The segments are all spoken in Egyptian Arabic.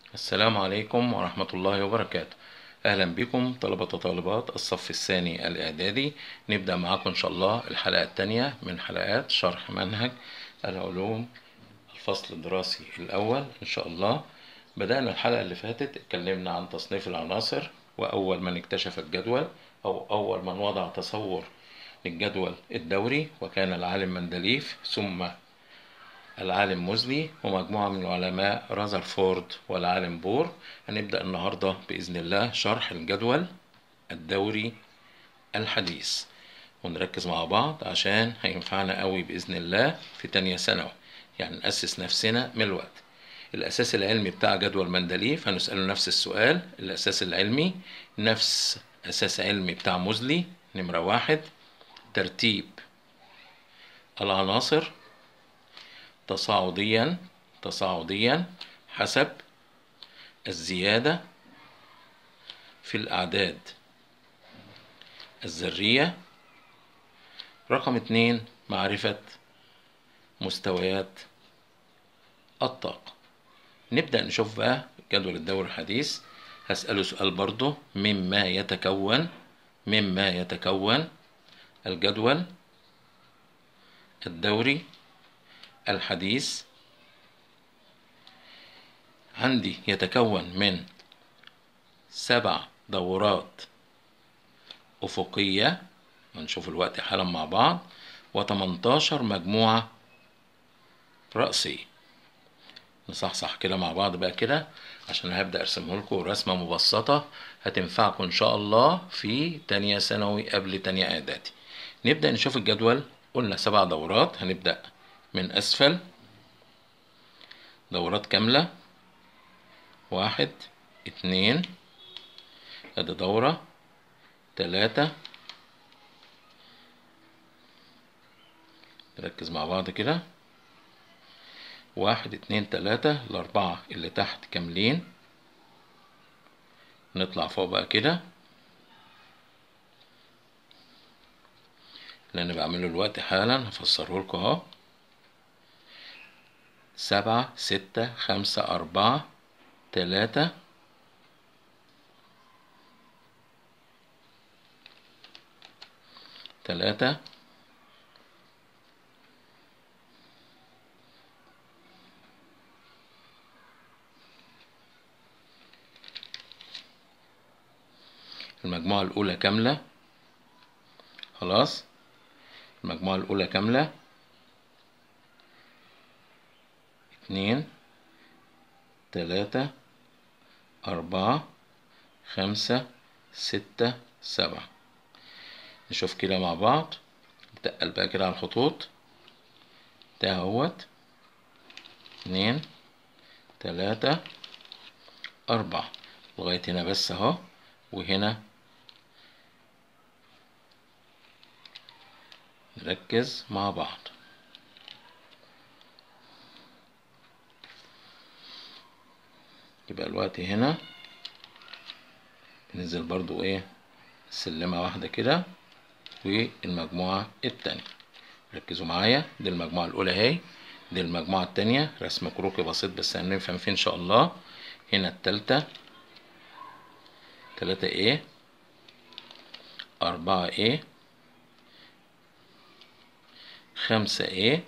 السلام عليكم ورحمة الله وبركاته أهلا بكم طلبة وطالبات الصف الثاني الإعدادي نبدأ معاكم إن شاء الله الحلقة الثانية من حلقات شرح منهج العلوم الفصل الدراسي الأول إن شاء الله بدأنا الحلقة اللي فاتت اتكلمنا عن تصنيف العناصر وأول من اكتشف الجدول أو أول من وضع تصور للجدول الدوري وكان العالم مندليف ثم العالم موزلي ومجموعة من العلماء رازرفورد والعالم بور هنبدأ النهاردة بإذن الله شرح الجدول الدوري الحديث ونركز مع بعض عشان هينفعنا قوي بإذن الله في تانية ثانوي يعني نأسس نفسنا من الوقت الأساس العلمي بتاع جدول مندليف هنسأله نفس السؤال الأساس العلمي نفس أساس علمي بتاع موزلي نمرة واحد ترتيب العناصر تصاعديا تصاعديا حسب الزيادة في الأعداد الذرية رقم اتنين معرفة مستويات الطاقة نبدأ نشوف بقى جدول الدوري الحديث هسأله سؤال برضه مما يتكون مما يتكون الجدول الدوري الحديث عندي يتكون من سبع دورات أفقية ونشوف الوقت حالا مع بعض وتمنتاشر مجموعة رأسية نصحصح كده مع بعض بقى كده عشان هبدأ أرسمه لكم رسمة مبسطة هتنفعكم إن شاء الله في تانية ثانوي قبل تانية إعدادي نبدأ نشوف الجدول قلنا سبع دورات هنبدأ من أسفل دورات كاملة واحد اتنين ادي دورة تلاتة نركز مع بعض كده واحد اتنين تلاتة الأربعة اللي تحت كاملين نطلع فوق بقى كده اللي أنا بعمله الوقت حالا هفسره لكم أهو سبعة ستة خمسة أربعة تلاتة تلاتة المجموعة الأولى كاملة خلاص المجموعة الأولى كاملة اتنين تلاتة أربعة خمسة ستة سبعة نشوف كده مع بعض نتقل بقى كده على الخطوط ده اهوت اتنين تلاتة أربعة لغاية هنا بس اهو وهنا نركز مع بعض يبقى الوقت هنا ننزل برضو ايه سلمة واحدة كده والمجموعة التانية ركزوا معايا دي المجموعة الأولى اهي دي المجموعة التانية رسم كروكي بسيط بس هنفهم فيه إن شاء الله هنا التالتة تلاتة ايه أربعة ايه خمسة ايه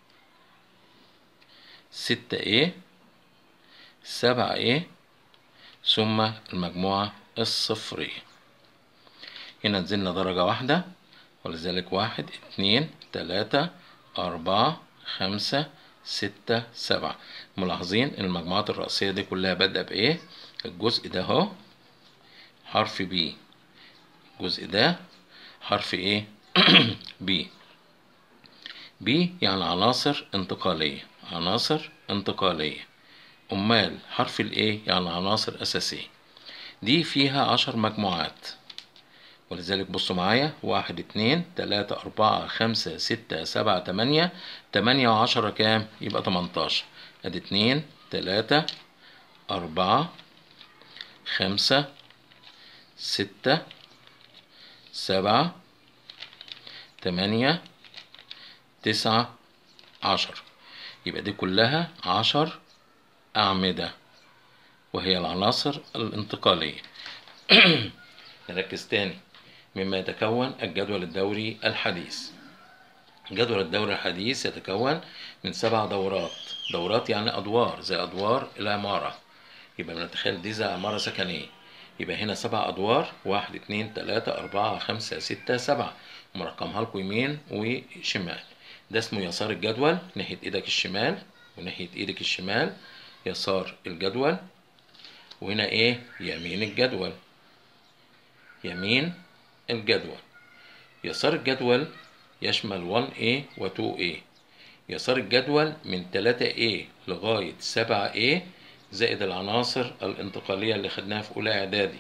ستة ايه سبعة ايه ثم المجموعة الصفرية هنا نزلنا درجة واحدة ولذلك واحد اتنين تلاتة أربعة خمسة ستة سبعة ملاحظين ان المجموعات الرئيسية دي كلها بادئة بإيه الجزء ده اهو حرف بي الجزء ده حرف ايه بي بي يعني عناصر انتقالية عناصر انتقالية أمال حرف الإيه يعني عناصر أساسية دي فيها عشر مجموعات ولذلك بصوا معايا واحد اتنين تلاتة أربعة خمسة ستة سبعة تمانية تمانية وعشرة كام يبقى تمنتاشر ادي اتنين تلاتة أربعة خمسة ستة سبعة تمانية تسعة عشر يبقى دي كلها عشر أعمدة وهي العناصر الانتقالية نركز تاني مما يتكون الجدول الدوري الحديث جدول الدوري الحديث يتكون من سبع دورات دورات يعني أدوار زي أدوار العمارة يبقى بنتخيل دي زي عمارة سكنية يبقى هنا سبع أدوار واحد اتنين تلاتة أربعة خمسة ستة سبعة مرقمها لكم يمين وشمال ده اسمه يسار الجدول ناحية ايدك الشمال وناحية ايدك الشمال يسار الجدول وهنا ايه يمين الجدول يمين الجدول يسار الجدول يشمل 1A و 2A يسار الجدول من 3A لغاية 7A زائد العناصر الانتقالية اللي خدناها في أولى إعدادي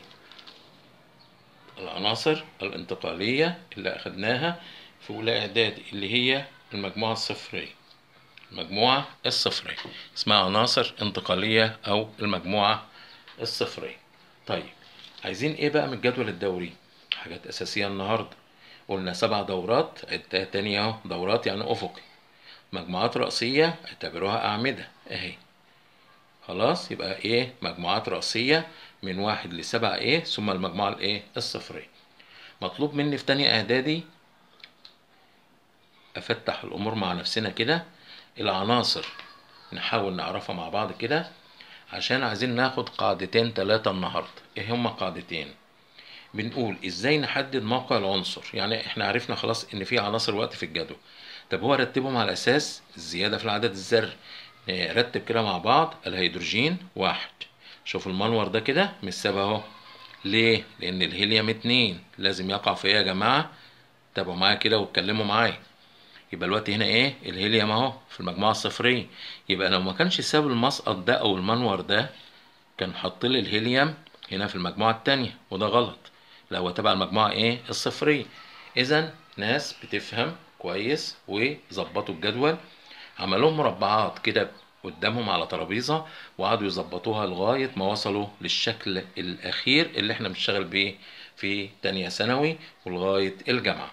العناصر الانتقالية اللي أخدناها في أولى إعدادي اللي هي المجموعة الصفرية المجموعة الصفرية اسمها عناصر انتقالية أو المجموعة الصفرية طيب عايزين إيه بقى من الجدول الدوري حاجات أساسية النهاردة قلنا سبع دورات عدتها تاني أهو دورات يعني أفقي مجموعات رأسية اعتبروها أعمدة أهي خلاص يبقى إيه مجموعات رأسية من واحد لسبعة إيه ثم المجموعة الإيه الصفرية مطلوب مني في تانية إعدادي أفتح الأمور مع نفسنا كده العناصر نحاول نعرفها مع بعض كده عشان عايزين ناخد قاعدتين تلاتة النهاردة ايه هما قاعدتين بنقول ازاي نحدد موقع العنصر يعني احنا عرفنا خلاص ان في عناصر وقت في الجدول طب هو رتبهم على اساس الزيادة في العدد الذري نرتب كده مع بعض الهيدروجين واحد شوف المنور ده كده مش ساب اهو ليه لان الهيليوم اتنين لازم يقع في ايه يا جماعة تابعوا معايا كده واتكلموا معايا يبقى الوقت هنا ايه الهيليوم اهو في المجموعة الصفرية يبقى لو ما كانش ساب المسقط ده او المنور ده كان حط لي الهيليوم هنا في المجموعة التانية وده غلط لا هو تبع المجموعة ايه الصفرية اذا ناس بتفهم كويس وظبطوا الجدول عملوا مربعات كده قدامهم على ترابيزة وقعدوا يظبطوها لغاية ما وصلوا للشكل الأخير اللي احنا بنشتغل بيه في تانية ثانوي ولغاية الجامعة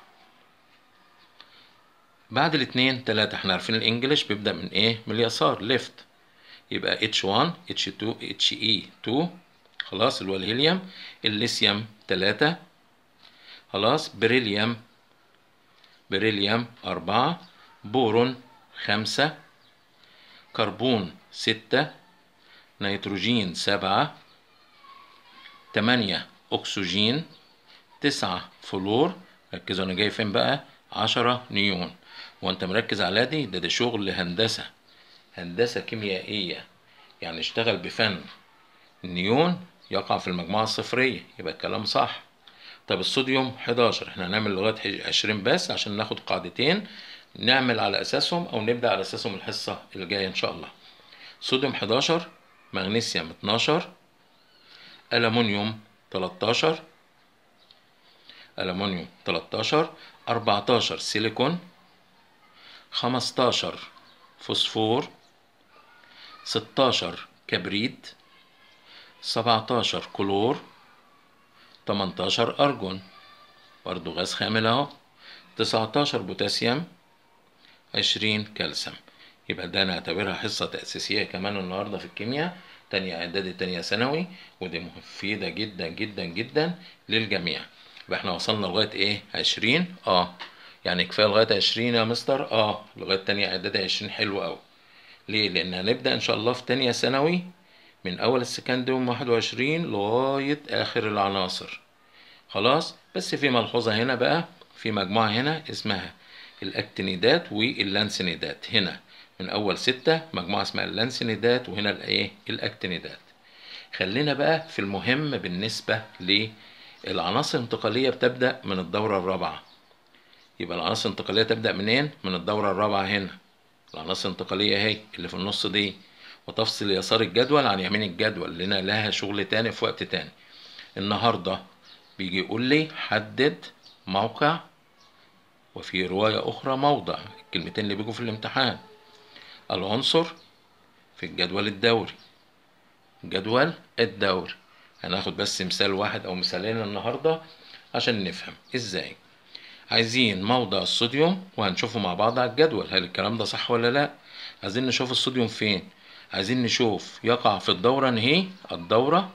بعد الاتنين تلاتة احنا عارفين الانجليش بيبدأ من ايه من اليسار ليفت يبقى H1 H2 HE2 خلاص اللي هو الهيليوم الليثيوم تلاتة خلاص بريليوم بريليوم أربعة بورون خمسة كربون ستة نيتروجين سبعة تمانية أكسجين تسعة فلور ركزوا أنا جاي فين بقى عشرة نيون وأنت مركز على دي ده ده شغل هندسة هندسة كيميائية يعني اشتغل بفن النيون يقع في المجموعة الصفرية يبقى الكلام صح طب الصوديوم 11 احنا هنعمل لغاية 20 بس عشان ناخد قاعدتين نعمل على أساسهم أو نبدأ على أساسهم الحصة اللي جاية إن شاء الله صوديوم 11 مغنيسيوم 12 ألمونيوم 13 ألمونيوم 13 14 سيليكون 15 فوسفور 16 كبريت 17 كلور 18 أرجون برضو غاز خامل أهو 19 بوتاسيوم 20 كالسيوم يبقى ده نعتبرها حصة تأسيسية كمان النهاردة في الكيمياء تانية إعدادي تانية ثانوي ودي مفيدة جدا جدا جدا للجميع يبقى احنا وصلنا لغاية ايه؟ 20 اه يعني كفاية لغاية 20 يا مستر اه لغاية تانية إعدادي 20 حلو أوي ليه؟ لأن هنبدأ إن شاء الله في تانية ثانوي من أول السكندوم 21 لغاية آخر العناصر خلاص بس في ملحوظة هنا بقى في مجموعة هنا اسمها الأكتينيدات واللانسينيدات هنا من أول ستة مجموعة اسمها اللانسينيدات وهنا الإيه الأكتينيدات خلينا بقى في المهم بالنسبة للعناصر الانتقالية بتبدأ من الدورة الرابعة يبقى العناصر الانتقالية تبدأ منين؟ من الدورة الرابعة هنا العناصر الانتقالية اهي اللي في النص دي وتفصل يسار الجدول عن يمين الجدول لنا لها شغل تاني في وقت تاني النهاردة بيجي يقول لي حدد موقع وفي رواية أخرى موضع الكلمتين اللي بيجوا في الامتحان العنصر في الجدول الدوري جدول الدوري هناخد بس مثال واحد أو مثالين النهاردة عشان نفهم إزاي عايزين موضع الصوديوم وهنشوفه مع بعض على الجدول هل الكلام ده صح ولا لا عايزين نشوف الصوديوم فين عايزين نشوف يقع في الدورة نهي الدورة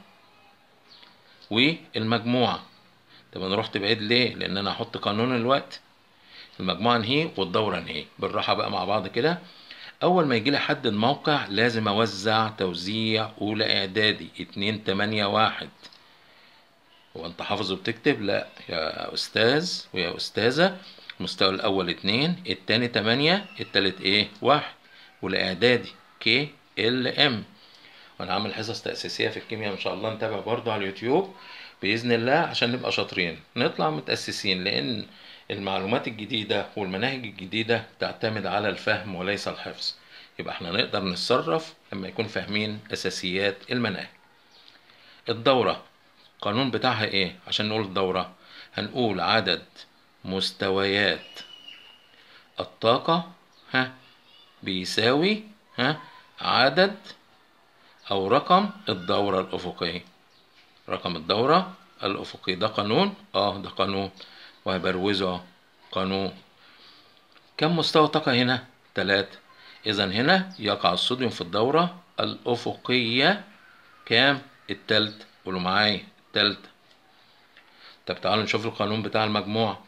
والمجموعة طب انا رحت بعيد ليه لان انا هحط قانون الوقت المجموعة نهي والدورة نهي بالراحة بقى مع بعض كده اول ما يجي لي حد الموقع لازم اوزع توزيع اولى اعدادي اتنين تمانية واحد هو انت حافظ وبتكتب لا يا استاذ ويا استاذة المستوى الاول اتنين التاني تمانية التالت ايه واحد والاعدادي كي ال ام وانا عامل حصص تأسيسية في الكيمياء ان شاء الله نتابع برضو على اليوتيوب بإذن الله عشان نبقى شاطرين نطلع متأسسين لأن المعلومات الجديدة والمناهج الجديدة تعتمد على الفهم وليس الحفظ يبقى احنا نقدر نتصرف لما يكون فاهمين أساسيات المناهج الدورة القانون بتاعها ايه عشان نقول الدورة هنقول عدد مستويات الطاقة ها بيساوي ها عدد أو رقم الدورة الأفقية رقم الدورة الأفقية ده قانون اه ده قانون وهبروزه قانون كم مستوى طاقة هنا تلاتة إذا هنا يقع الصوديوم في الدورة الأفقية كام التالت قولوا معايا التالتة طب تعالوا نشوف القانون بتاع المجموعة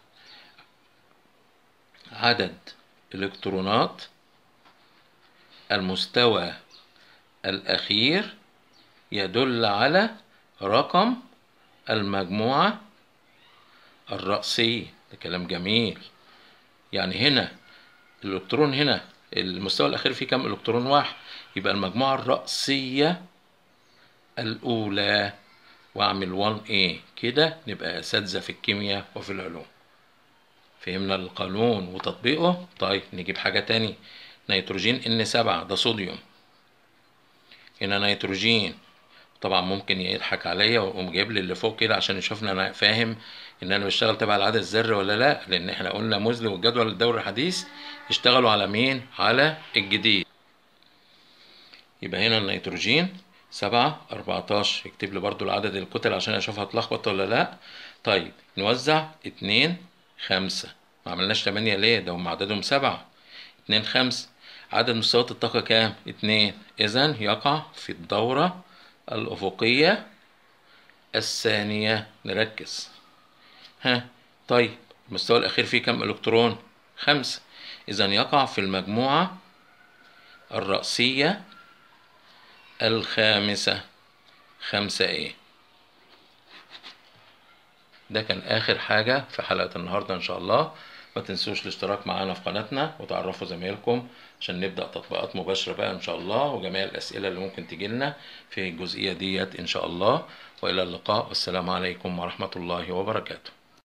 عدد الإلكترونات المستوى الأخير يدل على رقم المجموعة الرأسية ده كلام جميل يعني هنا الإلكترون هنا المستوى الأخير فيه كام إلكترون واحد يبقى المجموعة الرأسية الأولى وأعمل 1A كده نبقى أساتذة في الكيمياء وفي العلوم فهمنا القانون وتطبيقه طيب نجيب حاجة تاني نيتروجين ان سبعة ده صوديوم هنا نيتروجين طبعا ممكن يضحك عليا ويقوم جايب لي اللي فوق كده عشان يشوفني انا فاهم ان انا بشتغل تبع العدد الذري ولا لا لان احنا قلنا موزلي والجدول الدوري الحديث اشتغلوا على مين على الجديد يبقى هنا النيتروجين سبعة أربعتاشر يكتب لي برضو العدد الكتل عشان أشوف هتلخبط ولا لأ طيب نوزع اتنين خمسة ما عملناش تمانية ليه ده هم عددهم سبعة اتنين خمسة عدد مستويات الطاقة كام اتنين إذا يقع في الدورة الأفقية الثانية نركز ها طيب المستوى الأخير فيه كام إلكترون خمسة إذا يقع في المجموعة الرأسية الخامسة خمسة ايه ده كان آخر حاجة في حلقة النهاردة إن شاء الله ما تنسوش الاشتراك معانا في قناتنا وتعرفوا زمايلكم عشان نبدأ تطبيقات مباشرة بقى إن شاء الله وجميع الأسئلة اللي ممكن تجيلنا في الجزئية ديت إن شاء الله وإلى اللقاء والسلام عليكم ورحمة الله وبركاته